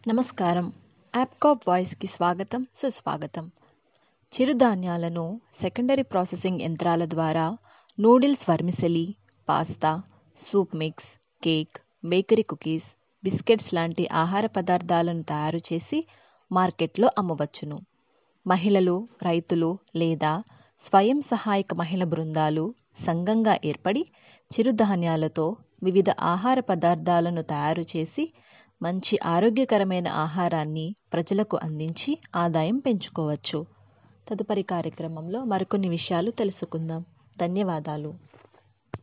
నమస్కారం యాప్కాప్ వాయిస్కి స్వాగతం సుస్వాగతం చిరుధాన్యాలను సెకండరీ ప్రాసెసింగ్ యంత్రాల ద్వారా noodles vermicelli pasta soup mix cake bakery cookies biscuits లాంటి ఆహార పదార్థాలను తయారు చేసి మార్కెట్లో అమ్మవచ్చును మహిళలు రైతులు లేదా స్వయం సహాయక మహిళ బృందాలు సంఘంగా ఏర్పడి చిరుధాన్యాలతో వివిధ ఆహార పదార్థాలను తయారు చేసి మంచి ఆరోగ్యకరమైన ఆహారాన్ని ప్రజలకు అందించి ఆదాయం పెంచుకోవచ్చు తదుపరి కార్యక్రమంలో మరికొన్ని విషయాలు తెలుసుకుందాం ధన్యవాదాలు